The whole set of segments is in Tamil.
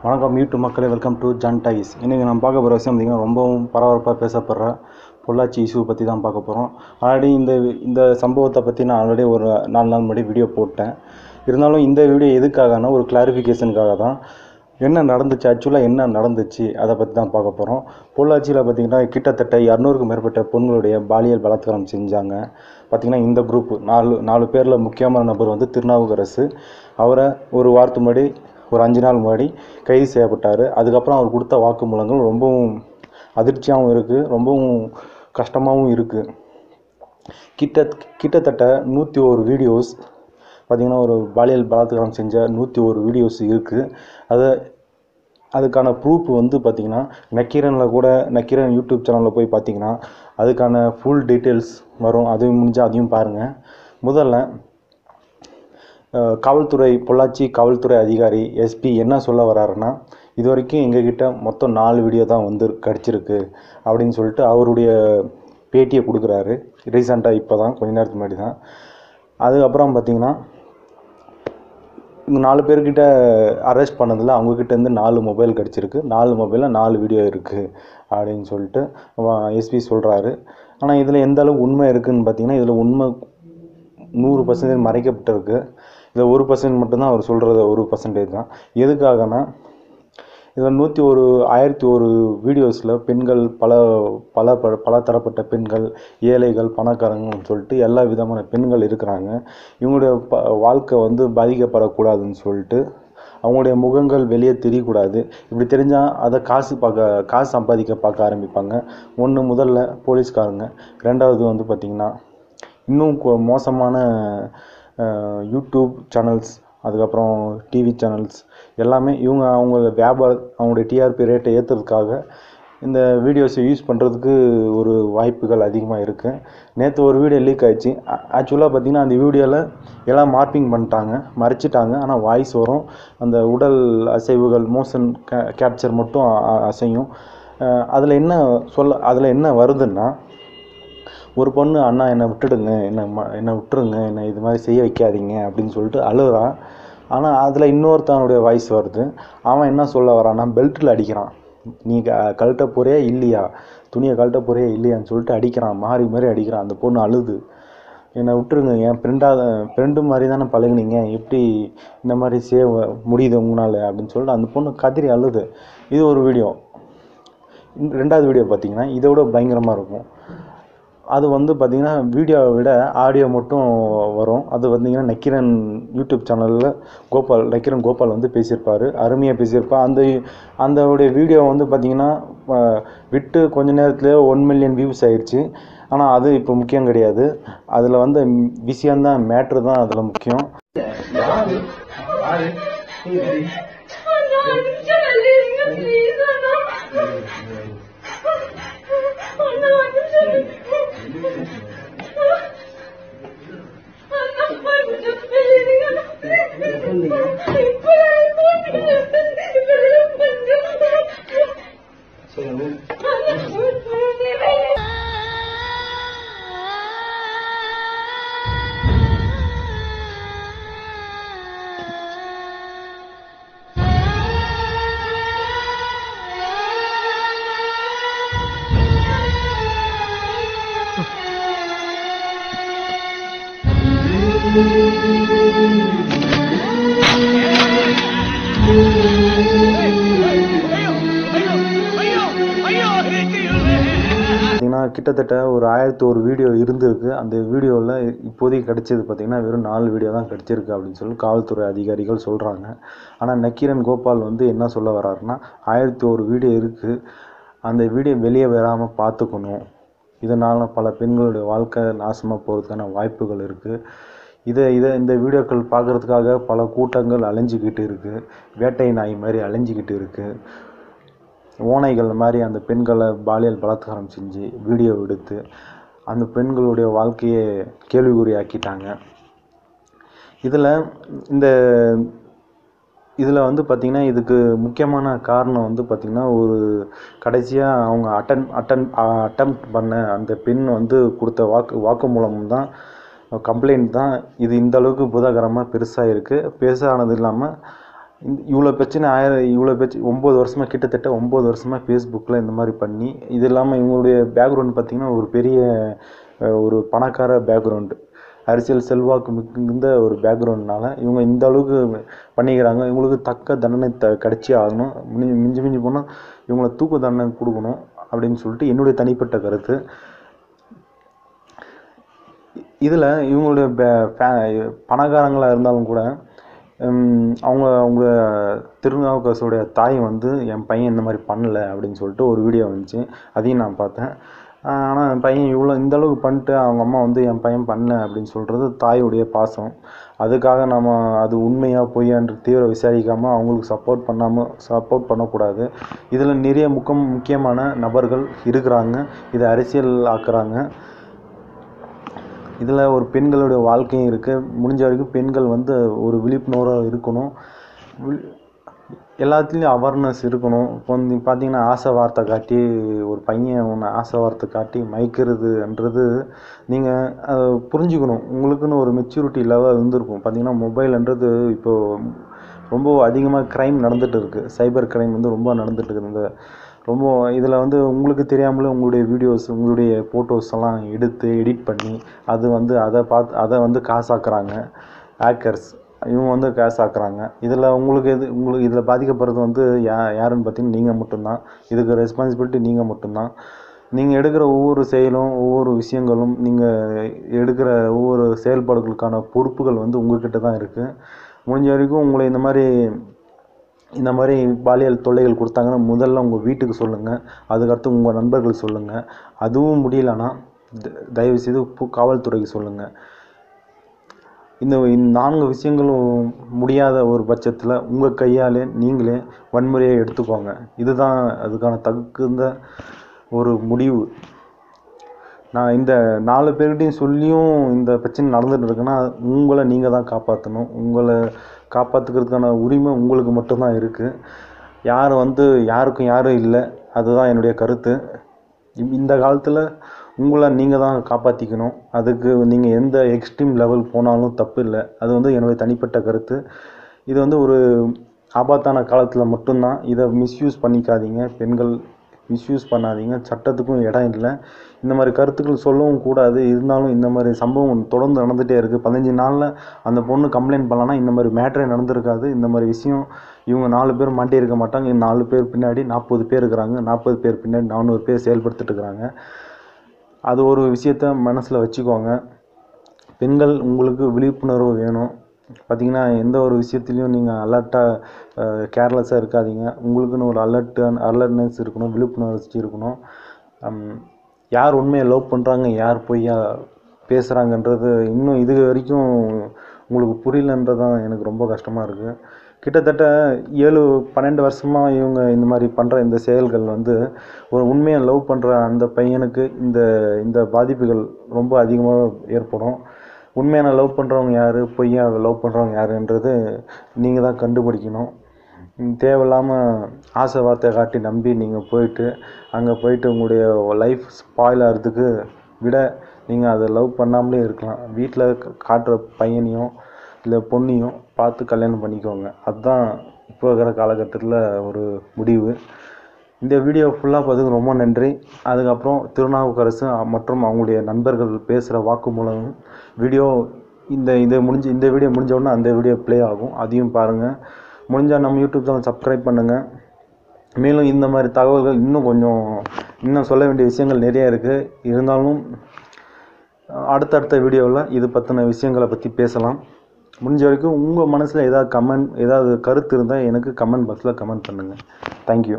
வணக்கம் யூடியூப் மக்களே வெல்கம் டு ஜன் டைஸ் இன்றைக்கி நம்ம பார்க்க போகிற விஷயம் பார்த்திங்கன்னா ரொம்பவும் பரபரப்பாக பேசப்படுற பொள்ளாச்சி இஷ்யூ பற்றி தான் பார்க்க போகிறோம் ஆல்ரெடி இந்த இந்த சம்பவத்தை பற்றி நான் ஆல்ரெடி ஒரு நாலு நாள் முன்னாடி வீடியோ போட்டேன் இருந்தாலும் இந்த வீடியோ எதுக்காகனா ஒரு கிளாரிஃபிகேஷனுக்காக தான் என்ன நடந்துச்சு ஆக்சுவலாக என்ன நடந்துச்சு அதை பற்றி தான் பார்க்க போகிறோம் பொள்ளாச்சியில் பார்த்திங்கன்னா கிட்டத்தட்ட இரநூறுக்கும் மேற்பட்ட பெண்களுடைய பாலியல் பலாத்காரம் செஞ்சாங்க பார்த்திங்கன்னா இந்த குரூப் நாலு நாலு பேரில் முக்கியமான நபர் வந்து திருநாவுக்கரசு அவரை ஒரு வாரத்து முன்னாடி ஒரு அஞ்சு நாள் முன்னாடி கைது செய்யப்பட்டார் அதுக்கப்புறம் அவர் கொடுத்த வாக்குமூலங்கள் ரொம்பவும் அதிர்ச்சியாகவும் இருக்குது ரொம்பவும் கஷ்டமாகவும் இருக்குது கிட்ட கிட்டத்தட்ட நூற்றி ஒரு வீடியோஸ் பார்த்திங்கன்னா ஒரு பாலியல் பலாத்காரம் செஞ்ச நூற்றி ஒரு வீடியோஸ் இருக்குது அதை அதுக்கான ப்ரூஃப் வந்து பார்த்திங்கன்னா நக்கீரனில் கூட நக்கீரன் யூடியூப் சேனலில் போய் பார்த்தீங்கன்னா அதுக்கான ஃபுல் டீட்டெயில்ஸ் வரும் அதுவும் முடிஞ்சால் அதையும் பாருங்கள் முதல்ல அஹ், காவல்துறை பொள்ளாச்சி காவல்துறை அதிகாரி எஸ்பி என்ன சொல்ல வராருன்னா இது வரைக்கும் எங்ககிட்ட மொத்தம் நாலு வீடியோ தான் வந்து கிடச்சிருக்கு அப்படின்னு சொல்லிட்டு அவருடைய பேட்டியை கொடுக்குறாரு ரீசெண்டாக இப்போ தான் கொஞ்ச நேரத்துக்கு முன்னாடி தான் அதுக்கப்புறம் பார்த்தீங்கன்னா இந்த நாலு பேர்கிட்ட அரெஸ்ட் பண்ணதில் அவங்கக்கிட்டேருந்து நாலு மொபைல் கிடச்சிருக்கு நாலு மொபைலில் நாலு வீடியோ இருக்குது அப்படின்னு சொல்லிட்டு எஸ்பி சொல்கிறாரு ஆனால் இதில் எந்த அளவு உண்மை இருக்குதுன்னு பார்த்தீங்கன்னா இதில் உண்மை நூறு பர்சன்டேஜ் மறைக்கப்பட்டிருக்கு இதில் ஒரு பர்சன்ட் மட்டும்தான் அவர் சொல்கிறது ஒரு பர்சன்டேஜ் தான் எதுக்காகனா இதில் நூற்றி ஒரு ஆயிரத்தி ஒரு வீடியோஸில் பெண்கள் பல பல ப பல தரப்பட்ட பெண்கள் ஏழைகள் பணக்காரங்கன்னு சொல்லிட்டு எல்லா விதமான பெண்கள் இருக்கிறாங்க இவங்களுடைய ப வாழ்க்கை வந்து பாதிக்கப்படக்கூடாதுன்னு சொல்லிட்டு அவங்களுடைய முகங்கள் வெளியே தெரியக்கூடாது இப்படி தெரிஞ்சால் அதை காசு பார்க்க காசு சம்பாதிக்க பார்க்க ஆரம்பிப்பாங்க ஒன்று முதல்ல போலீஸ்காரங்க ரெண்டாவது வந்து பார்த்திங்கன்னா இன்னும் கொ- மோசமான அஹ், யூடியூப் சேனல்ஸ் அதுக்கப்புறம் டிவி சேனல்ஸ் எல்லாமே இவங்க அவங்க வியாபார அவங்களுடைய டிஆர்பி ரேட்டை ஏற்றுறதுக்காக இந்த வீடியோஸை யூஸ் பண்ணுறதுக்கு ஒரு வாய்ப்புகள் அதிகமாக இருக்குது நேற்று ஒரு வீடியோ லீக் ஆயிடுச்சு ஆக்சுவலாக பார்த்தீங்கன்னா அந்த வீடியோவில் எல்லாம் மார்பிங் பண்ணிட்டாங்க மறைச்சிட்டாங்க ஆனால் வாய்ஸ் வரும் அந்த உடல் அசைவுகள் மோஷன் கேப்சர் மட்டும் அ- அ- அசையும் அதில் என்ன சொல்ல அதில் என்ன வருதுன்னா ஒரு பொண்ணு அண்ணா என்னை விட்டுடுங்க என்னை ம என்னை விட்டுருங்க என்னை இது மாதிரி செய்ய வைக்காதீங்க அப்படின்னு சொல்லிட்டு அழுறா ஆனால் அதில் இன்னொருத்தனுடைய வாய்ஸ் வருது அவன் என்ன சொல்ல வரான்னா பெல்ட்டில் அடிக்கிறான் நீ க கழட்ட போறியா இல்லையா துணியை கழட்ட போறியா இல்லையான்னு சொல்லிட்டு அடிக்கிறான் மாறி மாறி அடிக்கிறான் அந்த பொண்ணு அழுது என்னை விட்டுருங்க என் ஃப்ரெண்டாக ஃப்ரெண்டு மாதிரி தானே பழகுனீங்க எப்படி இந்த மாதிரி செய்ய முடியுது உங்களால் அப்படின்னு சொல்லிட்டு அந்த பொண்ணு கதறி அழுது இது ஒரு வீடியோ இந்த ரெண்டாவது வீடியோ பார்த்தீங்கன்னா இதை விட பயங்கரமாக இருக்கும் அது வந்து பார்த்திங்கன்னா வீடியோவை விட ஆடியோ மட்டும் வரும் அது வந்தீங்கன்னா நக்கீரன் யூடியூப் சேனலில் கோபால் நக்கீரன் கோபால் வந்து பேசியிருப்பார் அருமையாக பேசியிருப்பார் அந்த அந்த வீடியோ வந்து பார்த்திங்கன்னா அஹ், விட்டு கொஞ்ச நேரத்துலேயே ஒன் மில்லியன் வியூஸ் ஆயிடுச்சு ஆனால் அது இப்போ முக்கியம் கிடையாது அதில் வந்து விஷயம்தான் மேட்ரு தான் அதில் முக்கியம் பார்த்தீங்கன்னா கிட்டத்தட்ட ஒரு ஆயிரத்தி ஒரு வீடியோ இருந்திருக்கு அந்த வீடியோவில் இப்போதைக்கு கிடைச்சது பார்த்தீங்கன்னா வெறும் நாலு வீடியோ தான் கிடைச்சிருக்கு அப்படின்னு சொல்லி காவல்துறை அதிகாரிகள் சொல்கிறாங்க ஆனால் நக்கீரன் கோபால் வந்து என்ன சொல்ல வர்றாருன்னா ஆயிரத்தி ஒரு வீடியோ இருக்குது அந்த வீடியோ வெளியே வராமல் பார்த்துக்கணும் இதனால் பல பெண்களுடைய வாழ்க்கை நாசமாக போகிறதுக்கான வாய்ப்புகள் இருக்குது இதை இதை இந்த வீடியோக்கள் பார்க்குறதுக்காக பல கூட்டங்கள் அலைஞ்சிக்கிட்டு இருக்குது வேட்டை நாய் மாதிரி அலைஞ்சிக்கிட்டு இருக்குது ஓநாய்கள் மாதிரி அந்த பெண்களை பாலியல் பலாத்காரம் செஞ்சு வீடியோ எடுத்து அந்த பெண்களுடைய வாழ்க்கையை கேள்விக்குறியாக்கிட்டாங்க இதில் இந்த இதில் வந்து பார்த்திங்கன்னா இதுக்கு முக்கியமான காரணம் வந்து பார்த்திங்கன்னா ஒரு கடைசியாக அவங்க அட்டன் அட்டன் அட்டம் பண்ண அந்த பெண் வந்து கொடுத்த வாக்கு வாக்குமூலம் தான் கம்ப்ளைண்ட் தான் இது இந்த அளவுக்கு பூதாகரமாக பெருசாக இருக்குது பெருசானது இல்லாமல் இந்த இவ்வளோ பிரச்சனை ஆயிரம் இவ்வளோ பிரச்சனை ஒம்பது வருஷமாக கிட்டத்தட்ட ஒம்பது வருஷமாக ஃபேஸ்புக்கில் இந்த மாதிரி பண்ணி இது இல்லாமல் இவங்களுடைய பேக்ரவுண்ட் பார்த்திங்கன்னா ஒரு பெரிய அஹ், ஒரு பணக்கார பேக்ரவுண்டு அரசியல் செல்வாக்கு மிகுந்த ஒரு பேக்ரவுண்ட்னால இவங்க இந்த அளவுக்கு பண்ணிக்கிறாங்க இவங்களுக்கு தக்க தண்டனை த கிடச்சே ஆகணும் மிஞ்சி மிஞ்சி மிஞ்சி போனால் இவங்களை தூக்கு தண்டனை கொடுக்கணும் அப்படின்னு சொல்லிட்டு என்னுடைய தனிப்பட்ட கருத்து இதில் இவங்களுடைய பே- ஃபே- பணக்காரங்களாக இருந்தாலும் கூட ஹம், அவங்க அவங்க திருநாவுக்கரசுடைய தாய் வந்து என் பையன் இந்த மாதிரி பண்ணலை அப்படின்னு சொல்லிட்டு ஒரு வீடியோ வந்துச்சு அதையும் நான் பார்த்தேன் ஆனால் என் பையன் இவ்வளோ இந்த அளவுக்கு பண்ணிட்டு அவங்க அம்மா வந்து என் பையன் பண்ணல அப்படின்னு சொல்கிறது தாயுடைய பாசம் அதுக்காக நம்ம அது உண்மையாக பொய்யான்று தீவிர விசாரிக்காமல் அவங்களுக்கு சப்போர்ட் பண்ணாமல் சப்போர்ட் பண்ணக்கூடாது இதில் நிறைய முக்கம் முக்கியமான நபர்கள் இருக்கிறாங்க இதை அரசியல் ஆக்குறாங்க இதில் ஒரு பெண்களுடைய வாழ்க்கையும் இருக்குது முடிஞ்ச வரைக்கும் பெண்கள் வந்து ஒரு விழிப்புணர்வாக இருக்கணும் வி- எல்லாத்துலேயும் அவேர்னஸ் இருக்கணும் இப்போ வந்து பார்த்தீங்கன்னா ஆசை வார்த்தை காட்டி ஒரு பையன் ஒன்று ஆசை வார்த்தை காட்டி மயக்கிறதுன்றது நீங்கள் அதை புரிஞ்சுக்கணும் உங்களுக்குன்னு ஒரு மெச்சூரிட்டி லெவல் இருந்திருக்கும் பார்த்தீங்கன்னா மொபைல்ன்றது இப்போது ரொம்ப அதிகமாக க்ரைம் நடந்துட்டு இருக்குது சைபர் க்ரைம் வந்து ரொம்ப நடந்துட்டு இருக்குது இந்த ரொம்ப இதில் வந்து உங்களுக்கு தெரியாமலே உங்களுடைய வீடியோஸ் உங்களுடைய ஃபோட்டோஸ் எல்லாம் எடுத்து எடிட் பண்ணி அது வந்து அதை பார்த்து அதை வந்து காசாக்குறாங்க ஹேக்கர்ஸ் இவங்க வந்து காசாக்குறாங்க இதில் உங்களுக்கு எது உங்களுக்கு இதில் பாதிக்கப்படுறது வந்து யா யாருன்னு பார்த்தீங்கன்னா நீங்கள் மட்டும்தான் இதுக்கு ரெஸ்பான்சிபிலிட்டி நீங்கள் மட்டும்தான் நீங்கள் எடுக்கிற ஒவ்வொரு செயலும் ஒவ்வொரு விஷயங்களும் நீங்கள் எடுக்கிற ஒவ்வொரு செயல்பாடுகளுக்கான பொறுப்புகள் வந்து உங்ககிட்ட தான் இருக்குது முடிஞ்ச வரைக்கும் உங்களை இந்த மாதிரி இந்த மாதிரி பாலியல் தொல்லைகள் கொடுத்தாங்கன்னா முதல்ல உங்கள் வீட்டுக்கு சொல்லுங்கள் அதுக்கடுத்து உங்கள் நண்பர்களுக்கு சொல்லுங்கள் அதுவும் முடியலன்னா த- தயவுசெய்து பு- காவல்துறைக்கு சொல்லுங்கள் இந்த இந்த நான்கு விஷயங்களும் முடியாத ஒரு பட்சத்தில் உங்கள் கையாலே நீங்களே வன்முறையை எடுத்துக்கோங்க இதுதான் அதுக்கான தகுந்த ஒரு முடிவு நான் இந்த நாலு பேர்கிட்டையும் சொல்லியும் இந்த பிரச்சனை நடந்துட்டு இருக்குன்னா உங்களை நீங்கள் தான் காப்பாற்றணும் உங்களை காப்பாற்றுக்கிறதுக்கான உரிமை உங்களுக்கு மட்டும்தான் இருக்குது யார் வந்து யாருக்கும் யாரும் இல்லை அதுதான் என்னுடைய கருத்து இம்- இந்த காலத்தில் உங்களை நீங்கள் தான் காப்பாற்றிக்கணும் அதுக்கு நீங்கள் எந்த எக்ஸ்ட்ரீம் லெவல் போனாலும் தப்பு இல்லை அது வந்து என்னுடைய தனிப்பட்ட கருத்து இது வந்து ஒரு ஆபத்தான காலத்தில் மட்டும்தான் இதை மிஸ்யூஸ் பண்ணிக்காதீங்க பெண்கள் மிஸ்யூஸ் பண்ணாதீங்க சட்டத்துக்கும் இடம் இல்லை இந்த மாதிரி கருத்துக்கள் சொல்லவும் கூடாது இருந்தாலும் இந்த மாதிரி சம்பவம் தொடர்ந்து நடந்துகிட்டே இருக்குது பதினஞ்சு நாளில் அந்த பொண்ணு கம்ப்ளைண்ட் பண்ணலன்னா இந்த மாதிரி மேட்ரே நடந்திருக்காது இந்த மாதிரி விஷயம் இவங்க நாலு பேர் மாட்டி இருக்க மாட்டாங்க இந்த நாலு பேர் பின்னாடி நாற்பது பேர் இருக்கிறாங்க நாற்பது பேர் பின்னாடி நானூறு பேர் செயல்படுத்திட்டு இருக்கிறாங்க அது ஒரு விஷயத்த மனசில் வச்சுக்கோங்க பெண்கள் உங்களுக்கு விழிப்புணர்வு வேணும் பார்த்தீங்கன்னா எந்த ஒரு விஷயத்துலையும் நீங்கள் அலர்ட்டாக கேர்லெஸ்ஸாக இருக்காதீங்க உங்களுக்குன்னு ஒரு அலர்ட்டு அலர்ட்னஸ் இருக்கணும் விழிப்புணர்ச்சி இருக்கணும் ஹம், யார் உண்மையை லவ் பண்ணுறாங்க யார் பொய்யா பேசுகிறாங்கன்றது இன்னும் இது வரைக்கும் உங்களுக்கு புரியலன்றது தான் எனக்கு ரொம்ப கஷ்டமாக இருக்குது கிட்டத்தட்ட ஏழு பன்னெண்டு வருஷமாக இவங்க இந்த மாதிரி பண்ணுற இந்த செயல்கள் வந்து ஒரு உண்மையை லவ் பண்ணுற அந்த பையனுக்கு இந்த இந்த பாதிப்புகள் ரொம்ப அதிகமாக ஏற்படும் உண்மையான லவ் பண்ணுறவங்க யார் பொய்யா லவ் பண்ணுறவங்க யாருன்றது நீங்கள் தான் கண்டுபிடிக்கணும் ம், தேவையில்லாமல் ஆசை வார்த்தை காட்டி நம்பி நீங்கள் போயிட்டு அங்கே போயிட்டு உங்களுடைய லைஃப் ஸ்பாயில் ஆகிறதுக்கு விட நீங்கள் அதை லவ் பண்ணாமலே இருக்கலாம் வீட்டில் காட்டுற பையனையும் இல்லை பொண்ணையும் பார்த்து கல்யாணம் பண்ணிக்கோங்க அதுதான் இப்போ இருக்கிற காலகட்டத்தில் ஒரு முடிவு இந்த வீடியோ ஃபுல்லாக பார்த்ததுக்கு ரொம்ப நன்றி அதுக்கப்புறம் திருநாவுக்கரசு மற்றும் அவங்களுடைய நண்பர்கள் பேசுகிற வாக்குமூலம் வீடியோ இந்த இது முடிஞ்சு இந்த வீடியோ முடிஞ்ச உடனே அந்த வீடியோ ப்ளே ஆகும் அதையும் பாருங்கள் முடிஞ்சால் நம்ம யூடியூப் சேனல் சப்ஸ்கிரைப் பண்ணுங்கள் மேலும் இந்த மாதிரி தகவல்கள் இன்னும் கொஞ்சம் இன்னும் சொல்ல வேண்டிய விஷயங்கள் நிறைய இருக்குது இருந்தாலும் அடுத்தடுத்த வீடியோவில் இது பற்றின விஷயங்களை பற்றி பேசலாம் முடிஞ்ச வரைக்கும் உங்கள் மனசில் ஏதாவது கமெண்ட் ஏதாவது கருத்து இருந்தால் எனக்கு கமெண்ட் பாக்ஸில் கமெண்ட் பண்ணுங்கள் தேங்க்யூ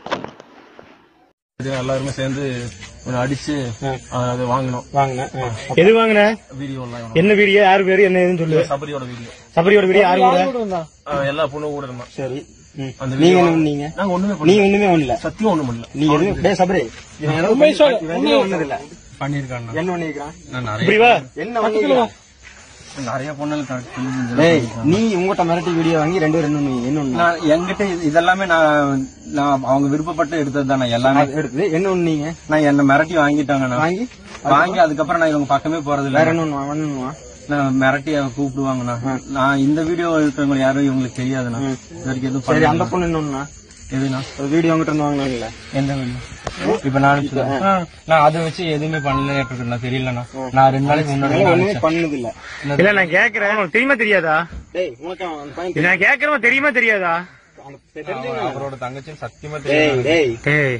இது எல்லாருமே சேர்ந்து ஒன்று அடிச்சு அதை வாங்கினோம் வாங்கினேன் எது வாங்கின வீடியோ எல்லாம் என்ன வீடியோ யாரு பேரு என்ன ஏதுன்னு சொல்லு சபரியோட வீடியோ சபரியோட வீடியோ யாரு கூட எல்லா பொண்ணும் கூட இருந்தான் சரி ம். அந்த நீங்க video- என்ன பண்ணீங்க நாங்க ஒண்ணுமே நீ பண்ணல ஒண்ணுமே பண்ணல சத்தியம் ஒண்ணும் பண்ணல நீ எதுவும் டேய் சபரி இவன் ஏதோ பண்ணி- இவன் எதுவுமே பண்ணது இல்ல பண்ணிருக்காங்க என்ன பண்ணிருக்கான் நான் இப்படி நிறைய வா என்ன பண்ணிருக்கான் நிறைய பொண்ணுகள் டேய் நீ உங்ககிட்ட மிரட்டி வீடியோ வாங்கி ரெண்டு ரெண்டு ஒண்ணு என்ன ஒண்ணு நான் என்கிட்ட இது- இதெல்லாமே நான் நான் அவங்க விருப்பப்பட்டு எடுத்தது தானே எல்லாமே அது எடுத்தது என்ன ஒண்ணு நீங்க நான் என்ன மிரட்டி வாங்கிட்டாங்க நான் வாங்கி வாங்கி அதுக்கப்புறம் நான் இவங்க பக்கமே போறது இல்ல வேற என்ன ஒண்ணு வா, ஒண்ணு ஒண்ணு வா. நான் மிரட்டி அவ கூப்பிடுவாங்கண்ணா நான் இந்த வீடியோ இருக்கிறவங்க யாரும் இவங்களுக்கு தெரியாதுண்ணா இது வரைக்கும் எதுவும் சரி பண்ணல. அந்த பொண்ணு இன்னொன்னா எதுண்ணா வீடியோ உங்ககிட்ட இருந்து வாங்கினாங்கல்ல எந்த வீடியோ இப்ப நான் ஆ, நான் அதை வச்சு எதுவுமே பண்ணல இருக்கேன் தெரியலண்ணா நான் ரெண்டு நாளைக்கு முன்னாடி தான் ஒண்ணுமே அனுப்பிச்சேன். பண்ணது இல்ல இல்ல நான் கேக்குறேன் உங்களுக்கு தெரியுமா தெரியாதா டேய் உனக்கு அவன் அந்த பையன் இது நான் கேக்குறவன் தெரியுமா தெரியாதா அந்த தெரிஞ்சவங்க அவரோட தங்கச்சின்னு சத்தியமா டேய் டேய் ஏய்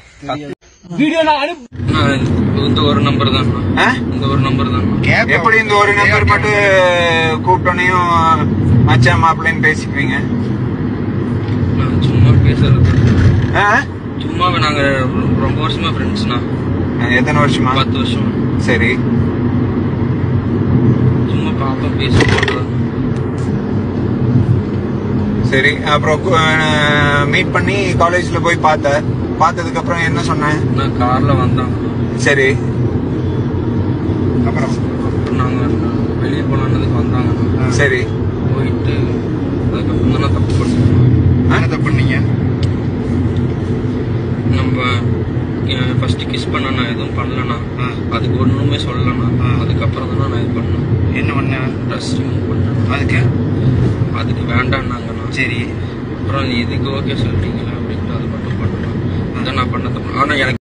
இந்த ஒரு நம்பர் தான் இந்த ஒரு நம்பர் தான் எப்படி இந்த ஒரு நம்பர் மட்டும் கூப்பிட்டோனையும் மச்சான் மாப்பிள்ளைன்னு பேசிக்குவீங்க சும்மா பேசுறது ஆ? சும்மா நாங்க ரொம்ப வருஷமா ஃப்ரெண்ட்ஸ்ண்ணா எத்தனை வருஷமா பத்து வருஷம் சரி சும்மா பாப்பா பேசும்போது சரி அப்புறம் மீட் பண்ணி காலேஜ்ல போய் பார்த்த பார்த்ததுக்கு அப்புறம் என்ன சொன்னேன் நான் கார்ல வந்தேன் சரி அப்புறம் அப்புறம் நாங்க வெளியே போலான்னதுக்கு வந்தாங்க சரி போயிட்டு அதுக்கப்புறம் தான் நான் தப்பு பண்ணேன் என்ன தப்பு பண்ணீங்க நம்ம ஃபர்ஸ்ட் கிஸ் பண்ண நான் எதுவும் பண்ணலண்ணா அதுக்கு ஒண்ணுமே சொல்லலண்ணா அதுக்கப்புறம் தான் நான் இது பண்ணேன் என்ன பண்ண ட்ரெஸ் ரிமூவ் பண்ணேன் அதுக்கு அதுக்கு வேண்டான்னாங்கண்ணா சரி அப்புறம் இதுக்கு ஓகே சொல்லிட்டீங்களா அப்படின்ட்டு அது மட்டும் பண்ணேன் அதான் நான் பண்ண தப்பு ஆனா எனக்கு